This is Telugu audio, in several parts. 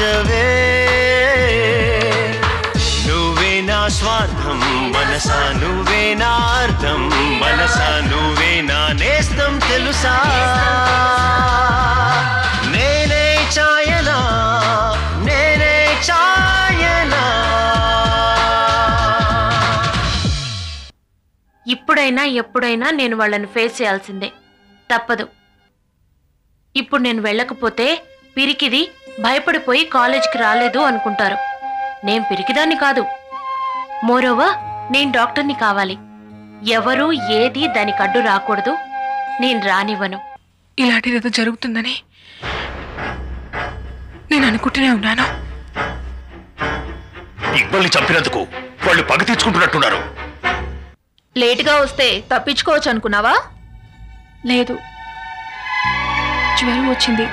మార్చవే నువ్వే నా స్వార్థం మనసా నువ్వే నా అర్థం మనసా నువ్వే నా నేస్తం తెలుసా నేనే చాయనా నేనే చాయనా ఇప్పుడైనా ఎప్పుడైనా నేను వాళ్ళని ఫేస్ చేయాల్సిందే తప్పదు ఇప్పుడు నేను వెళ్ళకపోతే పిరికిది భయపడిపోయి కాలేజీకి రాలేదు అనుకుంటారు నేను పిరికిదాన్ని కాదు మోరోవర్ నేను డాక్టర్ని కావాలి ఎవరు ఏది దానికి అడ్డు రాకూడదు నేను రానివ్వను ఇలాంటిది ఏదో జరుగుతుందని నేను అనుకుంటూనే ఉన్నాను ఇక్బల్ని చంపినందుకు వాళ్ళు పగ తీర్చుకుంటున్నట్టున్నారు లేటుగా వస్తే తప్పించుకోవచ్చు అనుకున్నావా లేదు జ్వరం వచ్చింది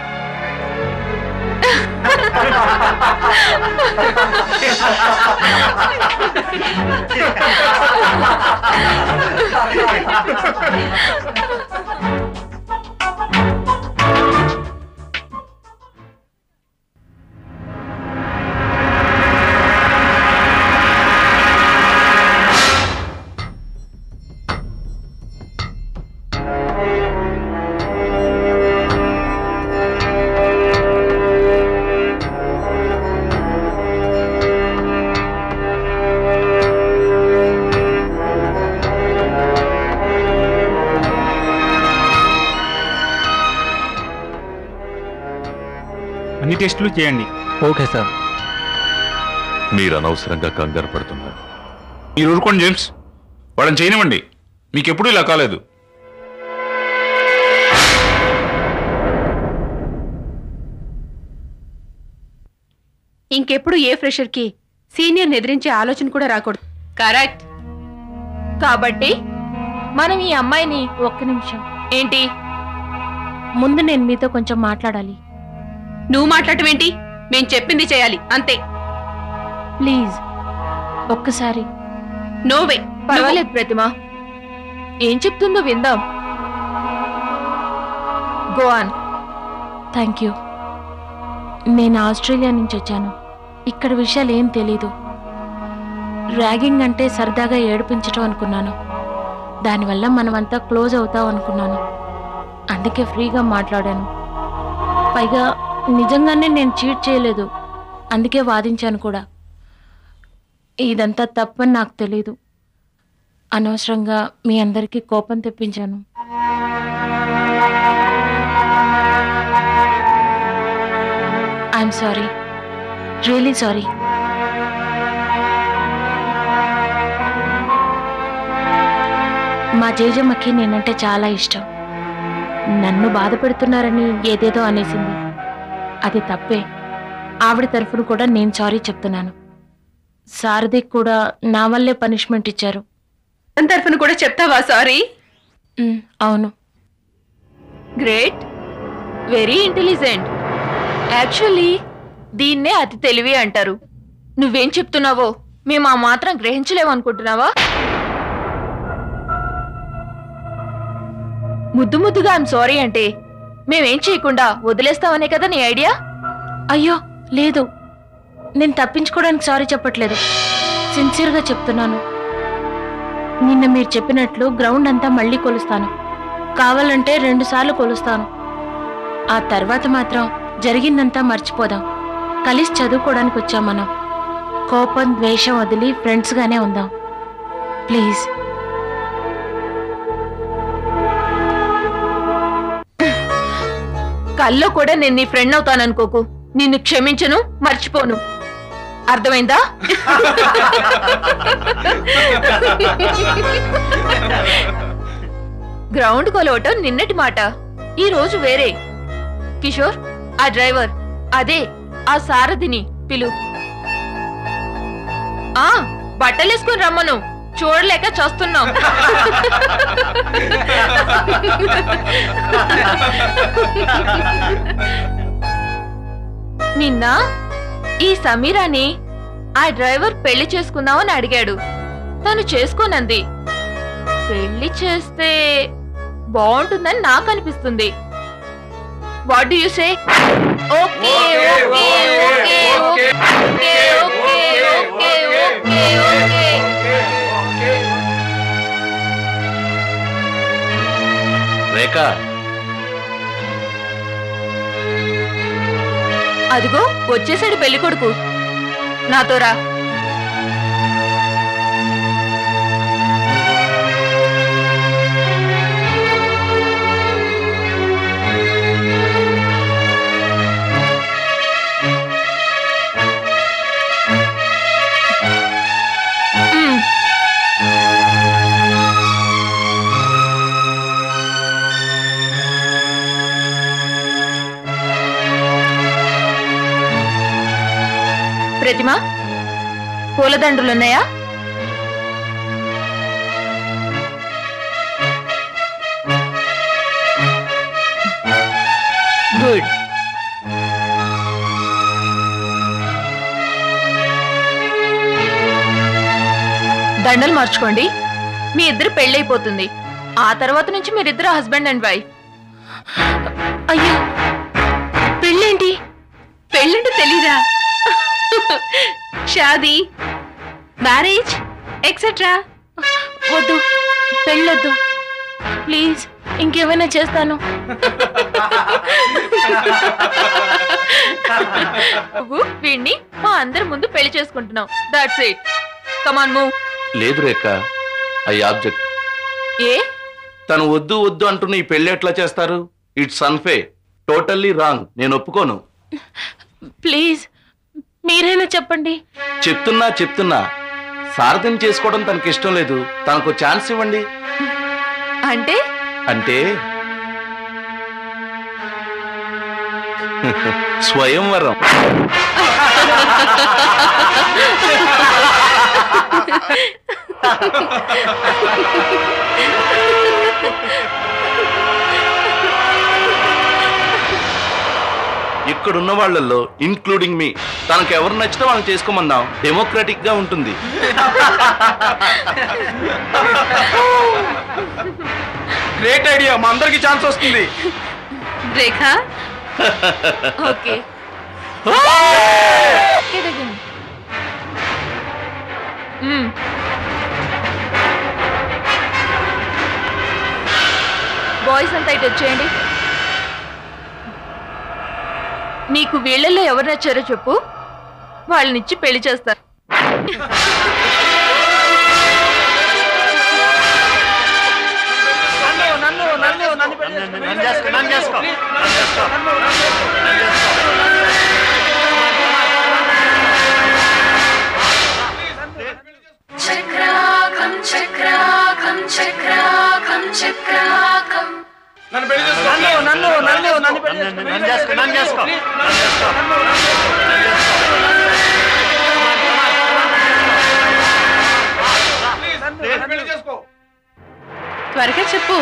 అన్ని టెస్టులు చేయండి ఓకే సార్ మీరు అనవసరంగా కంగారు పడుతున్నారు మీరు ఊరుకోండి జేమ్స్ వాళ్ళని చేయనివ్వండి మీకు ఎప్పుడు ఇలా కాలేదు ఇంకెప్పుడు ఏ ఫ్రెషర్కి సీనియర్ని ఎదిరించే ఆలోచన కూడా రాకూడదు కరెక్ట్ కాబట్టి మనం ఈ అమ్మాయిని ఒక్క నిమిషం ఏంటి ముందు నేను మీతో కొంచెం మాట్లాడాలి నువ్వు మాట్లాడటం ఏంటి మేం చెప్పింది చేయాలి అంతే ప్లీజ్ ఒక్కసారి నోవే పర్వాలేదు ప్రతిమ ఏం చెప్తుందో విందాం గో ఆన్ థ్యాంక్ యూ నేను ఆస్ట్రేలియా నుంచి వచ్చాను ఇక్కడ విషయాలు ఏం తెలీదు ర్యాగింగ్ అంటే సరదాగా ఏడిపించటం అనుకున్నాను దానివల్ల మనమంతా క్లోజ్ అవుతాం అనుకున్నాను అందుకే ఫ్రీగా మాట్లాడాను పైగా నిజంగానే నేను చీట్ చేయలేదు అందుకే వాదించాను కూడా ఇదంతా తప్పని నాకు తెలీదు అనవసరంగా మీ అందరికీ కోపం తెప్పించాను ఐఎమ్ సారీ రియలీ సారీ మా జేజమ్మకి నేనంటే చాలా ఇష్టం నన్ను బాధ పెడుతున్నారని ఏదేదో అనేసింది అది తప్పే ఆవిడ తరఫున కూడా నేను సారీ చెప్తున్నాను సారథికి కూడా నా వల్లే పనిష్మెంట్ ఇచ్చారు తన తరఫున కూడా చెప్తావా సారీ ఉమ్, అవును గ్రేట్ వెరీ ఇంటెలిజెంట్ యాక్చువల్లీ దీన్నే అతి తెలివి అంటారు నువ్వేం చెప్తున్నావో మేము ఆ మాత్రం గ్రహించలేమనుకుంటున్నావా ముద్దు ముద్దుగా ఐమ్ సారీ అంటే మేమేం చేయకుండా వదిలేస్తామనే కదా నీ ఐడియా అయ్యో లేదు నేను తప్పించుకోవడానికి సారీ చెప్పట్లేదు సిన్సియర్గా చెప్తున్నాను నిన్న మీరు చెప్పినట్లు గ్రౌండ్ అంతా మళ్ళీ కొలుస్తాను కావాలంటే రెండుసార్లు కొలుస్తాను ఆ తర్వాత మాత్రం జరిగిందంతా మర్చిపోదాం కలిసి చదువుకోవడానికి వచ్చాం మనం కోపం ద్వేషం వదిలి ఫ్రెండ్స్గానే ఉందాం ప్లీజ్ కల్లో కూడా నేను నీ ఫ్రెండ్ అవుతాననుకోకు నిన్ను క్షమించను మర్చిపోను అర్థమైందా గ్రౌండ్ కొలవటం నిన్నటి మాట ఈ రోజు వేరే కిషోర్ ఆ డ్రైవర్ అదే ఆ సారథిని పిలు ఆ బట్టలేసుకుని రమ్మను చూడలేక చస్తున్నాం నిన్న ఈ సమీరాని ఆ డ్రైవర్ పెళ్లి చేసుకుందామని అడిగాడు తను చేసుకోనంది పెళ్లి చేస్తే బాగుంటుందని నాకు అనిపిస్తుంది what do you say okay okay okay okay okay okay okay okay Rekha అదిగో వచ్చేసాడు పెళ్లి కొడుకు నాతో రా మ్మ్. ప్రతిమ పూలదండలున్నాయా గుడ్ దండలు మార్చుకోండి మీ ఇద్దరు పెళ్ళైపోతుంది ఆ తర్వాత నుంచి మీరిద్దరు హస్బెండ్ అండ్ వైఫ్ అయ్యో పెళ్ళేంటి పెళ్ళంటే తెలీదా షాదీ మ్యారేజ్ ఎక్సెట్రా వద్దు పెళ్ళొద్దు ప్లీజ్ ఇంకేమైనా చేస్తాను నువ్వు వీణ్ణి మా అందరి ముందు పెళ్లి చేసుకుంటున్నావు దట్స్ ఇట్ కమాన్ మూవ్ లేదు రేఖ ఐ ఆబ్జెక్ట్ ఏ తను వద్దు వద్దు అంటున్న ఈ పెళ్లి ఎట్లా చేస్తారు ఇట్స్ అన్ఫే టోటల్లీ రాంగ్ నేను ఒప్పుకోను ప్లీజ్ మీరైనా చెప్పండి చెప్తున్నా చెప్తున్నా సారథిని చేసుకోవడం తనకి ఇష్టం లేదు తనకు ఛాన్స్ ఇవ్వండి అంటే అంటే స్వయంవరం ఇక్కడున్న వాళ్ళల్లో ఇన్క్లూడింగ్ మీ తనకు ఎవరు నచ్చితే వాళ్ళని చేసుకోమందాం డెమోక్రటిక్ గా ఉంటుంది గ్రేట్ ఐడియా మా అందరికి ఛాన్స్ వస్తుంది రేఖ ఓకే బాయ్స్ అంతా ఇటు వచ్చేయండి నీకు వీళ్ళల్లో ఎవరు నచ్చారో చెప్పు వాళ్ళనిచ్చి పెళ్లి చేస్తారు నన్ను చేసుకో నన్ను చేసుకో చక్రాకం చక్రాకం చక్రాకం చక్రాకం నన్ను పెళ్లి చేసుకో నన్ను నన్ను నన్ను నన్ను నన్ను చేసుకో నన్ను చేసుకో పెళ్లి చేసుకో త్వరగా చెప్పు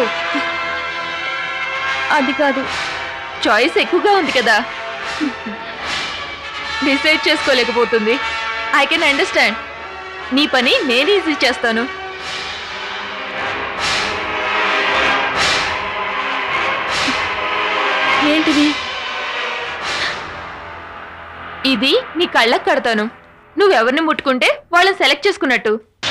అది కాదు చాయిస్ ఎక్కువగా ఉంది కదా డిసైడ్ చేసుకోలేకపోతుంది ఐ కెన్ అండర్స్టాండ్ నీ పని నేను ఈజీ చేస్తాను ఏంటిది ఇది నీ కళ్ళకు కడతాను నువ్వెవరిని ముట్టుకుంటే వాళ్ళని సెలెక్ట్ చేసుకున్నట్టు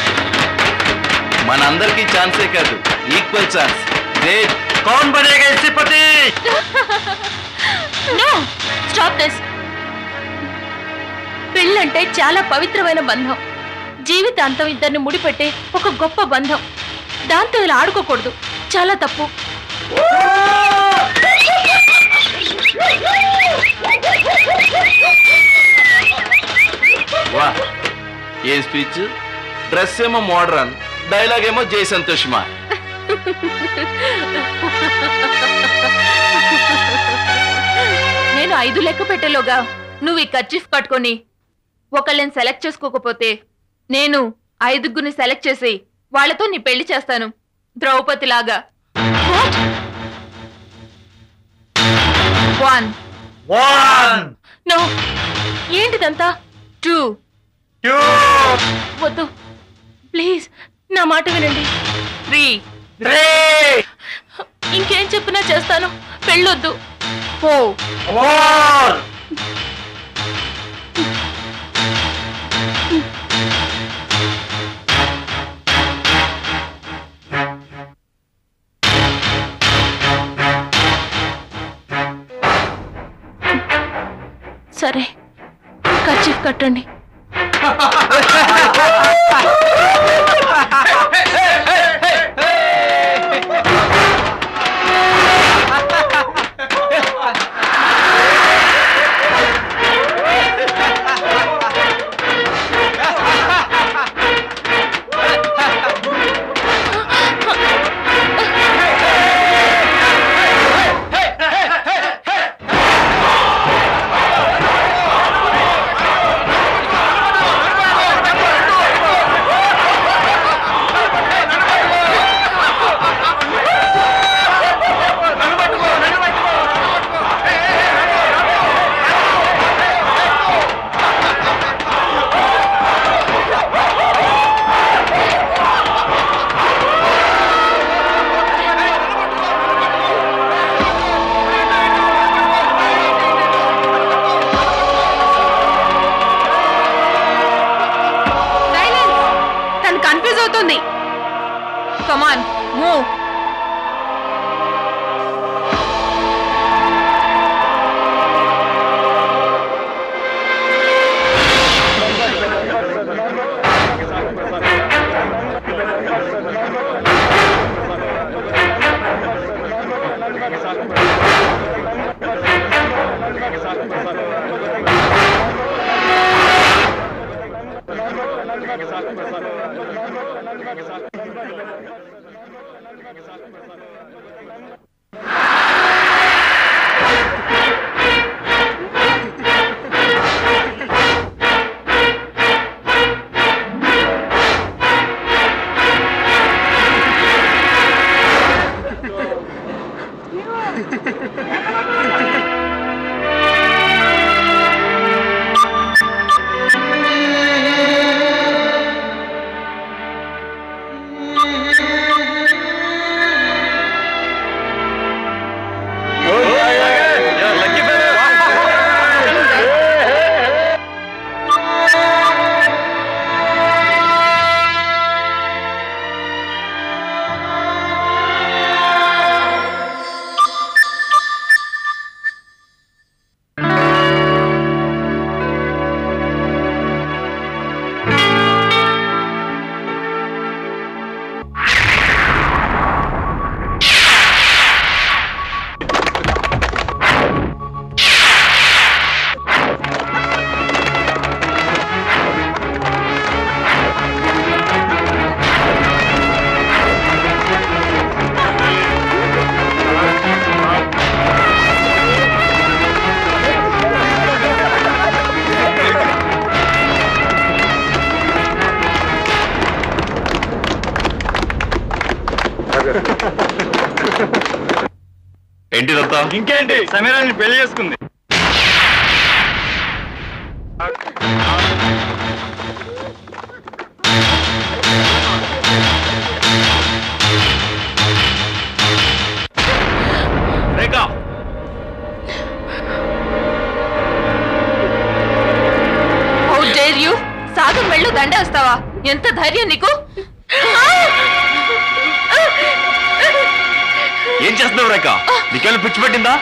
మనందరికీ ఛాన్సే కాదు ఈక్వల్ ఛాన్స్ గ్రేట్ कौन बनेगा इससे पति నో స్టాప్ దిస్ పెళ్ళంటే చాలా పవిత్రమైన బంధం జీవితాంతం ఇద్దరిని ముడిపెట్టే ఒక గొప్ప బంధం దాంతో ఇలా ఆడుకోకూడదు చాలా తప్పు వా ఏం స్పీచ్ డ్రెస్ ఏమో మోడరన్ డైలాగ్ ఏమో జై సంతోష్మా నేను ఐదు లెక్క పెట్టేలోగా నువ్వు ఈ కర్చీఫ్ కట్టుకొని ఒకళ్ళని సెలెక్ట్ చేసుకోకపోతే నేను ఐదుగురిని సెలెక్ట్ చేసి వాళ్ళతో నీ పెళ్లి చేస్తాను ద్రౌపది లాగా వన్ वन నో ఏంటిదంతా టూ टू వద్దు ప్లీజ్ నా మాట వినండి త్రీ थ्री ఇంకేం చెప్పినా చేస్తాను పెళ్ళొద్దు పో సరే ఖర్చు కట్టండి తను కన్ఫ్యూజ్ అవుతుంది కమాన్ మూవ్ ఏంటిదంతా ఇంకేంటి సమీరాన్ని పెళ్లి చేసుకుంది రేఖ హౌ డేర్ యూ సాగం వెళ్ళు దండేస్తావా ఎంత ధైర్యం నీకు ఏం చేస్తున్నావు రేఖ నీకేమైనా పిచ్చి పెట్టిందా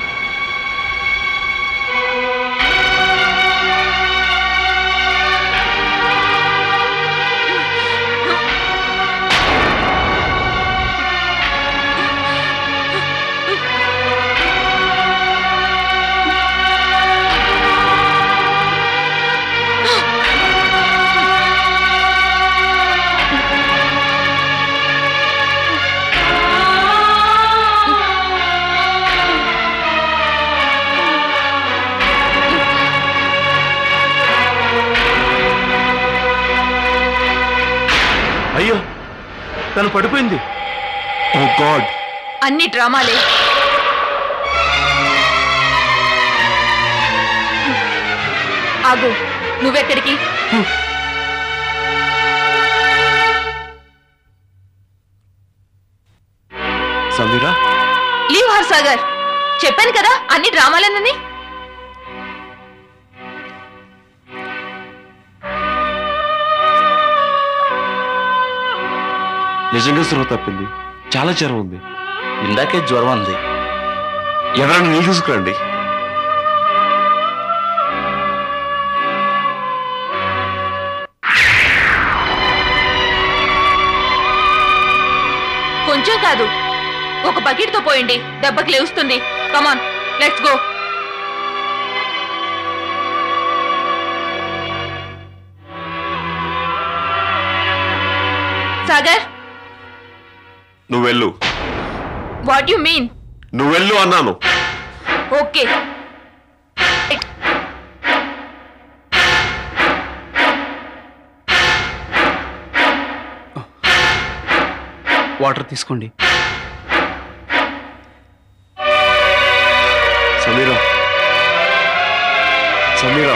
అయ్యో తను పడిపోయింది ఓ గాడ్ అన్ని డ్రామాలే ఆగు నువ్వెక్కడికి సమీరా లీవ్ హర్ సాగర్ చెప్పాను కదా అన్ని డ్రామాలేనని నిజంగా స్పృహ తప్పింది చాలా జ్వరం ఉంది ఇందాకే జ్వరం ఉంది ఎవరైనా నీళ్ళు తీసుకురండి కొంచెం కాదు ఒక బకెట్ తో పోయండి దెబ్బకి లేస్తుంది కమాన్ లెట్స్ గో సాగర్ నువ్వు వెళ్ళు వాట్ యు మీన్ నువ్వు వెళ్ళు అన్నాను ఓకే వాటర్ తీసుకోండి సమీరా సమీరా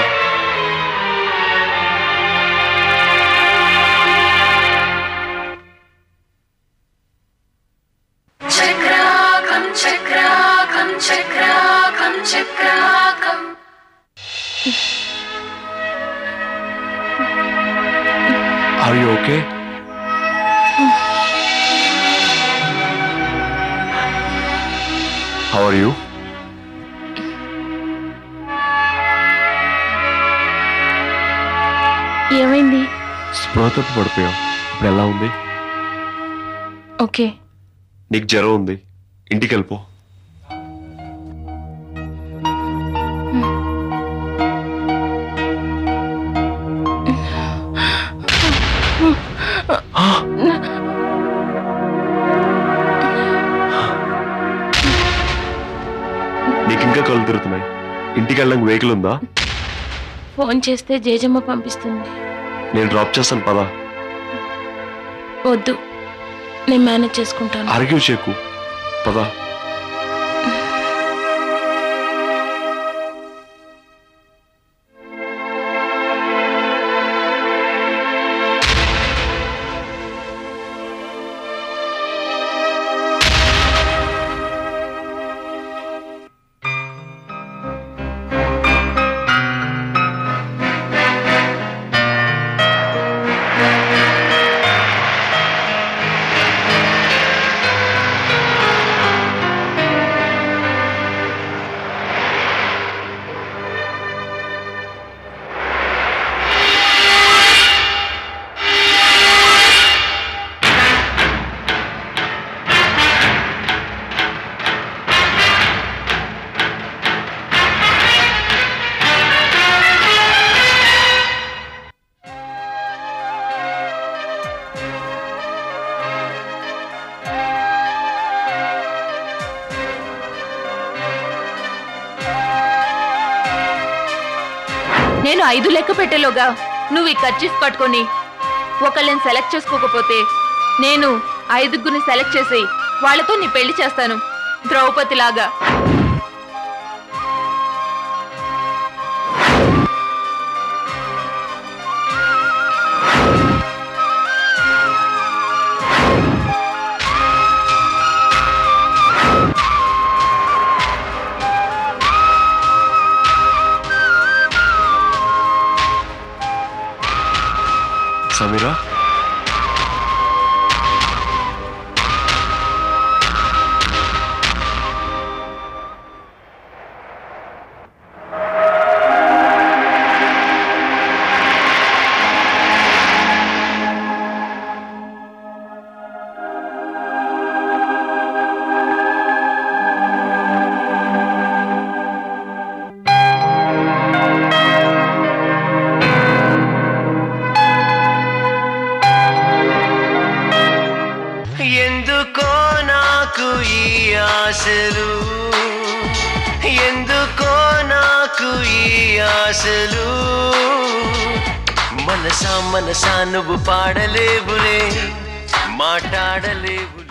చక్రాకం చక్రాకం చక్రాకం చక్రాకం are you okay how are you ఏమైంది స్పృహ తప్పి పడిపోయావు ఇప్పుడు ఎలా ఉంది ఓకే నీకు జ్వరం ఉంది ఇంటికి వెళ్ళిపో నీకు ఇంకా కళ్ళు తిరుగుతున్నాయి ఇంటికి వెళ్ళడానికి వెహికల్ ఉందా ఫోన్ చేస్తే జేజమ్మ పంపిస్తుంది నేను డ్రాప్ చేస్తాను పదా వద్దు నేను మేనేజ్ చేసుకుంటాను ఆర్గ్యూ చేకు పదా నేను ఐదు లెక్క పెట్టేలోగా నువ్వు ఈ కర్చీఫ్ కట్టుకొని ఒకళ్ళని సెలెక్ట్ చేసుకోకపోతే నేను ఐదుగురిని సెలెక్ట్ చేసి వాళ్ళతో నీ పెళ్లి చేస్తాను ద్రౌపది లాగా సమీరా ఎందుకో నాకు ఈ ఆశలు ఎందుకో నాకు ఈ ఆశలు మనసా మనసా నువ్వు పాడలేవులే మాట్లాడలేవు